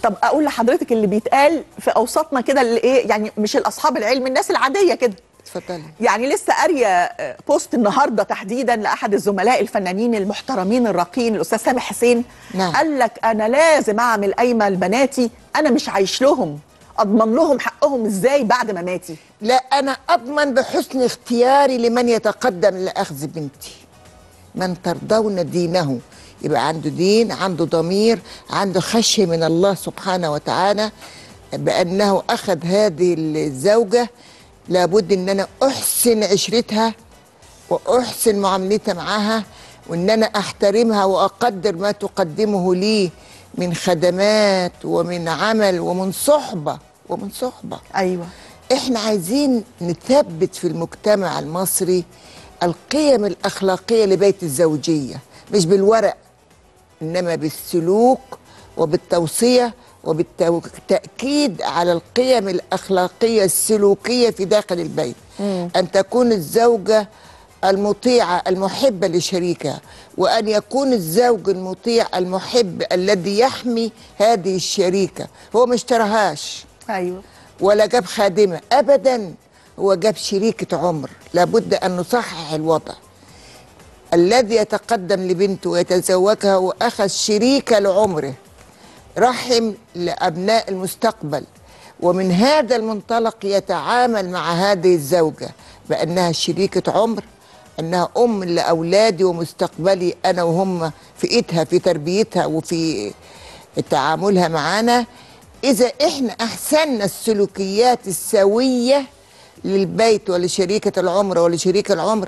طب اقول لحضرتك اللي بيتقال في اوساطنا كده اللي ايه يعني مش الاصحاب العلم الناس العاديه كده اتفضلي يعني لسه قاريه آه، بوست النهارده تحديدا لاحد الزملاء الفنانين المحترمين الراقيين الاستاذ سامح حسين نعم. قال لك انا لازم اعمل قايمه لبناتي انا مش عايش لهم اضمن لهم حقهم ازاي بعد ما ماتي لا انا اضمن بحسن اختياري لمن يتقدم لاخذ بنتي من ترضون دينه يبقى عنده دين عنده ضمير عنده خشيه من الله سبحانه وتعالى بانه اخذ هذه الزوجه لابد ان انا احسن عشرتها واحسن معاملتها معها وان انا احترمها واقدر ما تقدمه لي من خدمات ومن عمل ومن صحبه ومن صحبه ايوه احنا عايزين نثبت في المجتمع المصري القيم الاخلاقيه لبيت الزوجيه مش بالورق انما بالسلوك وبالتوصيه وبالتاكيد على القيم الاخلاقيه السلوكيه في داخل البيت ان تكون الزوجه المطيعه المحبه لشريكها وان يكون الزوج المطيع المحب الذي يحمي هذه الشريكه هو ما اشتراهاش ايوه ولا جاب خادمة أبدا هو جاب شريكة عمر لابد أن نصحح الوضع الذي يتقدم لبنته ويتزوجها وأخذ شريكة لعمره رحم لأبناء المستقبل ومن هذا المنطلق يتعامل مع هذه الزوجة بأنها شريكة عمر أنها أم لأولادي ومستقبلي أنا وهم في إيدها في تربيتها وفي تعاملها معانا إذا إحنا أحسننا السلوكيات السوية للبيت ولشريكة العمر ولشريك العمر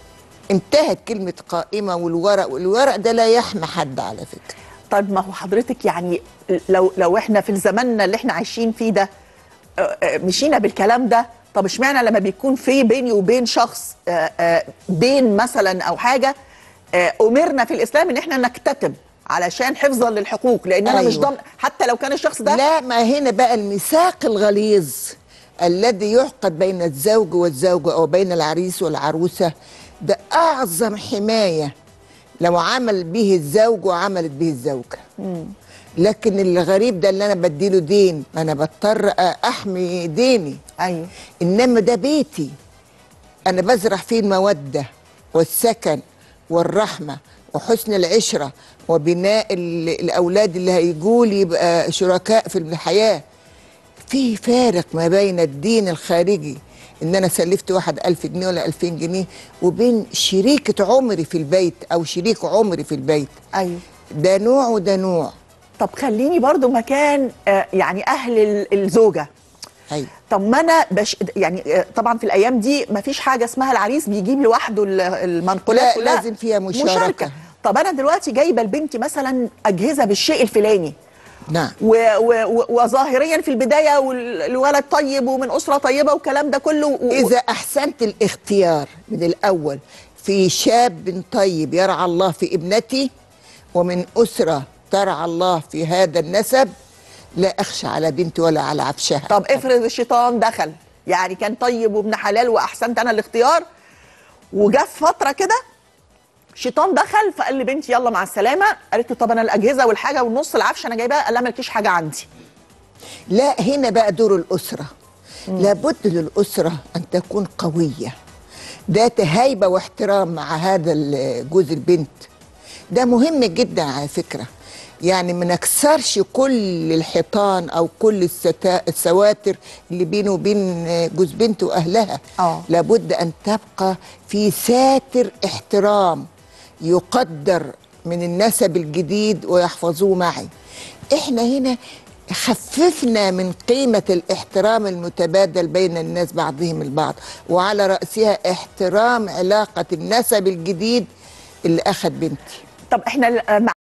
انتهت كلمة قائمة والورق والورق ده لا يحمي حد على فكرة طيب ما هو حضرتك يعني لو لو احنا في زماننا اللي احنا عايشين فيه ده آه، آه، مشينا بالكلام ده طب اشمعنى لما بيكون في بيني وبين شخص آه، آه، بين مثلا او حاجه آه، امرنا في الاسلام ان احنا نكتتب علشان حفظا للحقوق لان انا مش أيوة. ضامن حتى لو كان الشخص ده لا ما هنا بقى الميثاق الغليظ الذي يعقد بين الزوج والزوجة أو بين العريس والعروسة ده أعظم حماية لو عمل به الزوج وعملت به الزوجة لكن الغريب ده اللي أنا بديله دين ما أنا بضطر أحمي ديني ايوه إنما ده بيتي أنا بزرع فيه المودة والسكن والرحمة وحسن العشرة وبناء ال- الأولاد اللي هيجوا لي يبقى شركاء في الحياة في فارق ما بين الدين الخارجي إن أنا سلفت واحد ألف جنيه ولا ألفين جنيه وبين شريكة عمري في البيت أو شريك عمري في البيت ايوه ده نوع وده نوع طب خليني برضو مكان آه، يعني اهل ال- الزوجه أيوة طب ما انا بش يعني آه، طبعا في الايام دي ما فيش حاجه اسمها العريس بيجيب لوحده ال- المنقولات لا، كلها لازم فيها مشاركة. طب انا دلوقتي جايبه لبنتي مثلا اجهزه بالشيء الفلاني نعم و و و وظاهريا في البدايه والولد طيب ومن اسره طيبه والكلام ده كله و إذا أحسنت الاختيار من الأول في شاب طيب يرعى الله في ابنتي ومن أسرة ترعى الله في هذا النسب لا أخشى على بنتي ولا على عفشها طب افرض الشيطان دخل يعني كان طيب وابن حلال واحسنت انا الاختيار وجا في فتره كده شيطان دخل فقال لي بنتي يلا مع السلامه قالت له طب انا الاجهزه والحاجه والنص العفش انا جايباها قال لها مالكيش حاجه عندي لا هنا بقى دور الأسرة لابد للأسرة أن تكون قوية ذات هيبة واحترام مع هذا ال- جوز البنت ده مهم جدا على فكرة يعني ما نكسرش كل الحيطان أو كل الستا- السواتر اللي بينه وبين جوز بنت وأهلها آه. لابد أن تبقى في ساتر احترام يقدر من النسب الجديد ويحفظوه معي احنا هنا خففنا من قيمة الاحترام المتبادل بين الناس بعضهم البعض وعلى رأسها احترام علاقة النسب الجديد اللي أخذ بنتي طب احنا ال- مع